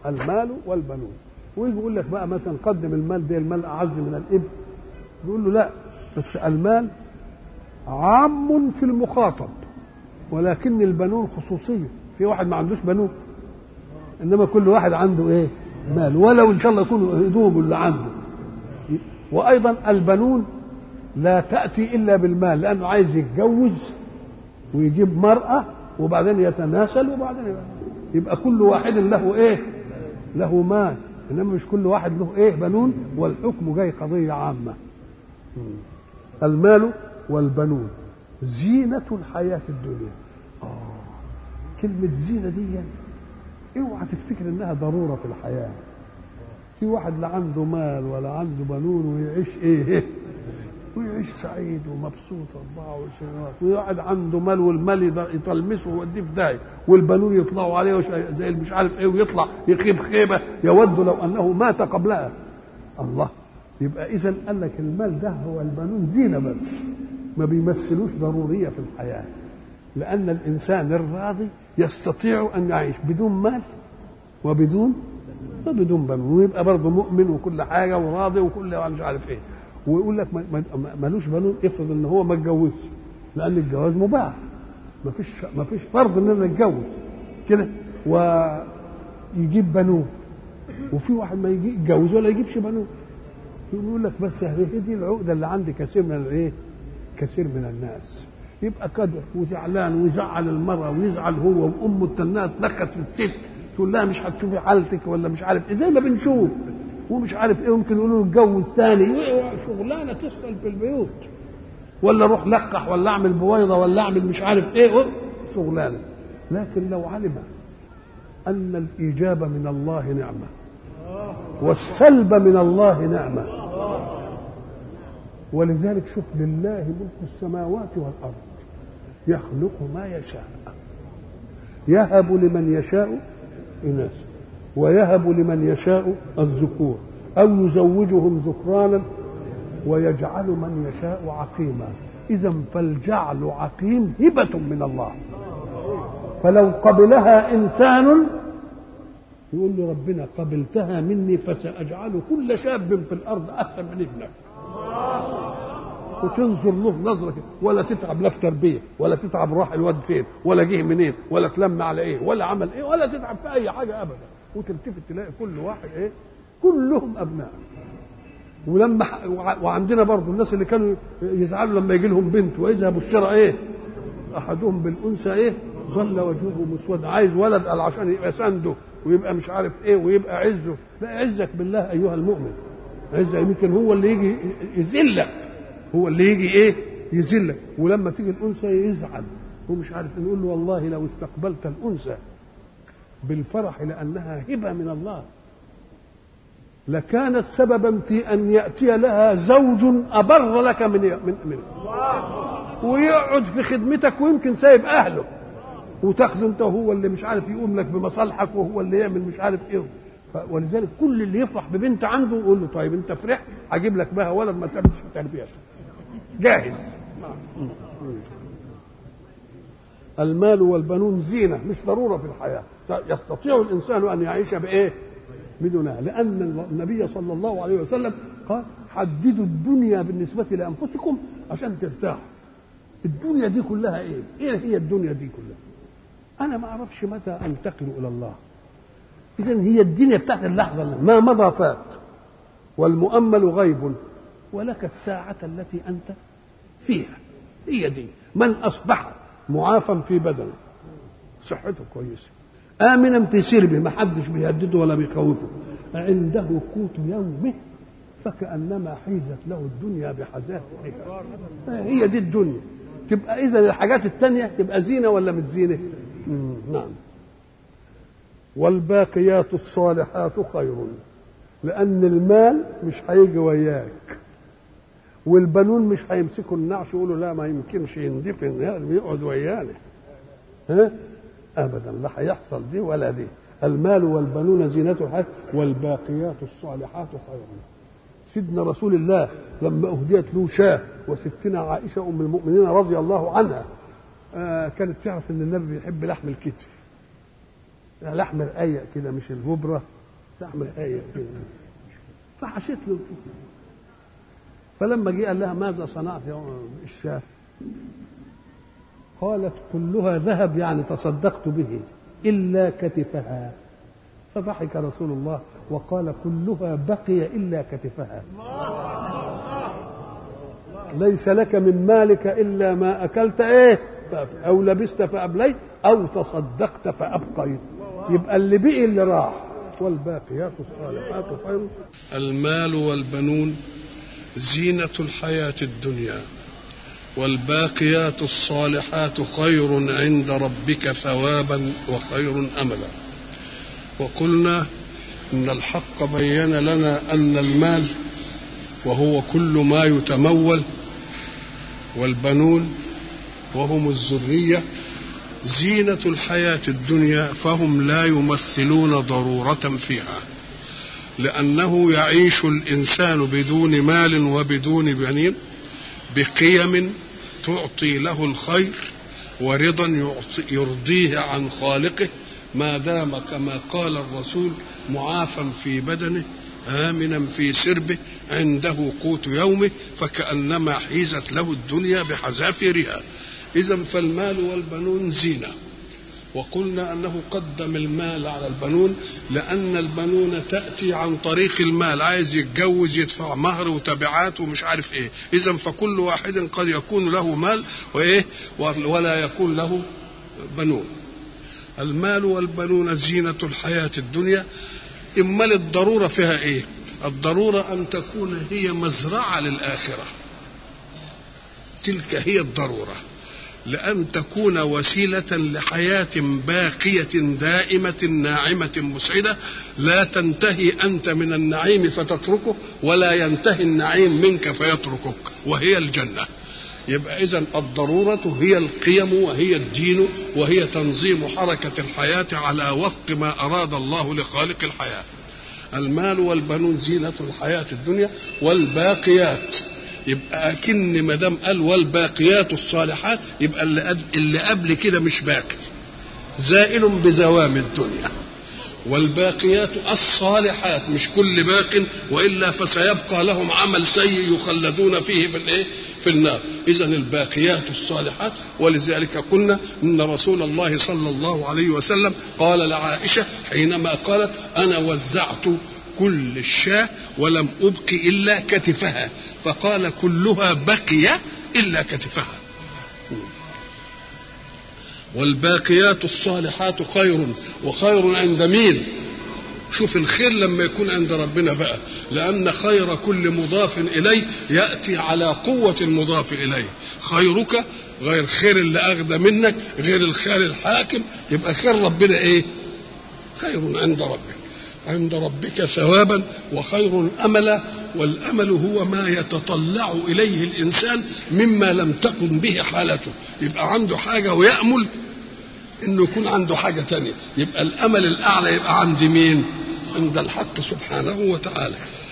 المال والبنون ويجي يقول لك بقى مثلا قدم المال ده المال اعز من الابن يقول له لا بس المال عام في المخاطب ولكن البنون خصوصيه في واحد ما عندوش بنون انما كل واحد عنده ايه مال ولو ان شاء الله يكونوا هدوم اللي عنده وايضا البنون لا تاتي الا بالمال لانه عايز يتجوز ويجيب مراه وبعدين يتناسل وبعدين يبقى, يبقى كل واحد له ايه له مال انما مش كل واحد له ايه بنون والحكم جاي قضيه عامه المال والبنون زينة الحياة الدنيا آه. كلمة زينة دي اوعى تفتكر انها ضرورة في الحياة في واحد لا عنده مال ولا عنده بنون ويعيش ايه ويعيش سعيد ومبسوط 24 سنوات ويقعد عنده مال والمال يطلمسه ويوديه في داهيه والبنون يطلعوا عليه زي مش عارف ايه ويطلع يخيب خيبه يود لو انه مات قبلها الله يبقى اذا قال لك المال ده هو البنون زينه بس ما بيمثلوش ضروريه في الحياه لان الانسان الراضي يستطيع ان يعيش بدون مال وبدون وبدون بنون ويبقى برضه مؤمن وكل حاجه وراضي وكل مش عارف ايه ويقول لك ملوش بنون افرض ان هو ما اتجوزش لان الجواز مباح ما فيش ما فيش فرض اننا نتجوز كده ويجيب بنون وفي واحد ما يجي يتجوز ولا يجيبش بنون يقول لك بس هذه دي العقده اللي عند كثير من الايه؟ كثير من الناس يبقى كدر وزعلان ويزعل المراه ويزعل هو وامه تنها تنخس في الست تقول لها مش هتشوفي حالتك ولا مش عارف ايه زي ما بنشوف ومش عارف ايه ممكن يقولوا له اتجوز تاني شغلانه تشتغل في البيوت ولا اروح لقح ولا اعمل بويضه ولا اعمل مش عارف ايه شغلانه لكن لو علم ان الايجاب من الله نعمه والسلب من الله نعمه ولذلك شوف لله ملك السماوات والارض يخلق ما يشاء يهب لمن يشاء اناثا ويهب لمن يشاء الذكور او يزوجهم ذكرانا ويجعل من يشاء عقيما اذا فالجعل عقيم هبه من الله فلو قبلها انسان يقول له ربنا قبلتها مني فساجعل كل شاب في الارض احسن من ابنك وتنظر له نظرة كده ولا تتعب لا في تربيه ولا تتعب راح الواد فين ولا جه منين ولا تلم على ايه ولا عمل ايه ولا تتعب في اي حاجه ابدا وتلتفت تلاقي كل واحد ايه كلهم ابناء ولما وعندنا برضه الناس اللي كانوا يزعلوا لما يجي لهم بنت واذا بشر ايه احدهم بالانثى ايه ظل وجهه مسود عايز ولد قال عشان يبقى سنده ويبقى مش عارف ايه ويبقى عزه لا عزك بالله ايها المؤمن عزه يمكن هو اللي يجي يذلك هو اللي يجي ايه يذلك ولما تيجي الانثى يزعل هو مش عارف نقول له والله لو استقبلت الانثى بالفرح لانها هبه من الله لكانت سببا في ان ياتي لها زوج ابر لك من من, من ويقعد في خدمتك ويمكن سايب اهله وتاخده انت وهو اللي مش عارف يقوم لك بمصالحك وهو اللي يعمل مش عارف ايه ولذلك كل اللي يفرح ببنت عنده يقول له طيب انت فرحت هجيب لك بها ولد ما تعملش في تربيه جاهز المال والبنون زينة مش ضرورة في الحياة يستطيع الإنسان أن يعيش بإيه بدونها لأن النبي صلى الله عليه وسلم قال حددوا الدنيا بالنسبة لأنفسكم عشان ترتاحوا الدنيا دي كلها إيه إيه هي الدنيا دي كلها أنا ما أعرفش متى أنتقل إلى الله إذا هي الدنيا بتاعت اللحظة ما مضى فات والمؤمل غيب ولك الساعة التي أنت فيها هي دي من أصبح معافى في بدنه صحته كويسة آمنا في سربه ما حدش بيهدده ولا بيخوفه عنده قوت يومه فكأنما حيزت له الدنيا بحذافيرها هي دي الدنيا تبقى إذا الحاجات التانية تبقى زينة ولا مش زينة؟ نعم والباقيات الصالحات خير لأن المال مش هيجي وياك والبنون مش هيمسكوا النعش يقولوا لا ما يمكنش يندفن يقعد ويانا ها ابدا لا هيحصل دي ولا دي المال والبنون زينة الحياة والباقيات الصالحات خير سيدنا رسول الله لما أهديت له شاة وستنا عائشة أم المؤمنين رضي الله عنها آه كانت تعرف أن النبي بيحب لحم الكتف لحم رقيق كده مش الهبره لحم رقيق كده فحشيت له كده فلما جه قال لها ماذا صنعت يا الشاه قالت كلها ذهب يعني تصدقت به إلا كتفها فضحك رسول الله وقال كلها بقي إلا كتفها ليس لك من مالك إلا ما أكلت إيه أو لبست فأبليت أو تصدقت فأبقيت يبقى اللي بقي اللي راح والباقيات الصالحات خير المال والبنون زينة الحياة الدنيا والباقيات الصالحات خير عند ربك ثوابا وخير املا وقلنا ان الحق بين لنا ان المال وهو كل ما يتمول والبنون وهم الذريه زينه الحياه الدنيا فهم لا يمثلون ضروره فيها لانه يعيش الانسان بدون مال وبدون بنين بقيم تعطي له الخير ورضا يرضيه عن خالقه ما دام كما قال الرسول معافا في بدنه آمنا في سربه عنده قوت يومه فكأنما حيزت له الدنيا بحذافيرها إذا فالمال والبنون زينة وقلنا أنه قدم المال على البنون لأن البنون تأتي عن طريق المال عايز يتجوز يدفع مهر وتبعات ومش عارف إيه إذا فكل واحد قد يكون له مال وإيه ولا يكون له بنون المال والبنون زينة الحياة الدنيا إما الضرورة فيها إيه الضرورة أن تكون هي مزرعة للآخرة تلك هي الضروره لأن تكون وسيلة لحياة باقية دائمة ناعمة مسعدة لا تنتهي أنت من النعيم فتتركه ولا ينتهي النعيم منك فيتركك وهي الجنة يبقى إذا الضرورة هي القيم وهي الدين وهي تنظيم حركة الحياة على وفق ما أراد الله لخالق الحياة المال والبنون زينة الحياة الدنيا والباقيات يبقى اكن ما دام قال والباقيات الصالحات يبقى اللي, اللي قبل كده مش باقي زائل بزوام الدنيا والباقيات الصالحات مش كل باق والا فسيبقى لهم عمل سيء يخلدون فيه في الايه؟ في النار اذا الباقيات الصالحات ولذلك قلنا ان رسول الله صلى الله عليه وسلم قال لعائشه حينما قالت انا وزعت كل الشاة ولم أبق إلا كتفها فقال كلها بقي إلا كتفها والباقيات الصالحات خير وخير عند مين شوف الخير لما يكون عند ربنا بقى لأن خير كل مضاف إليه يأتي على قوة المضاف إليه خيرك غير خير اللي أخذ منك غير الخير الحاكم يبقى خير ربنا إيه خير عند ربك عند ربك ثوابا وخير املا والامل هو ما يتطلع اليه الانسان مما لم تكن به حالته يبقى عنده حاجه ويامل انه يكون عنده حاجه تانية يبقى الامل الاعلى يبقى عند مين عند الحق سبحانه وتعالى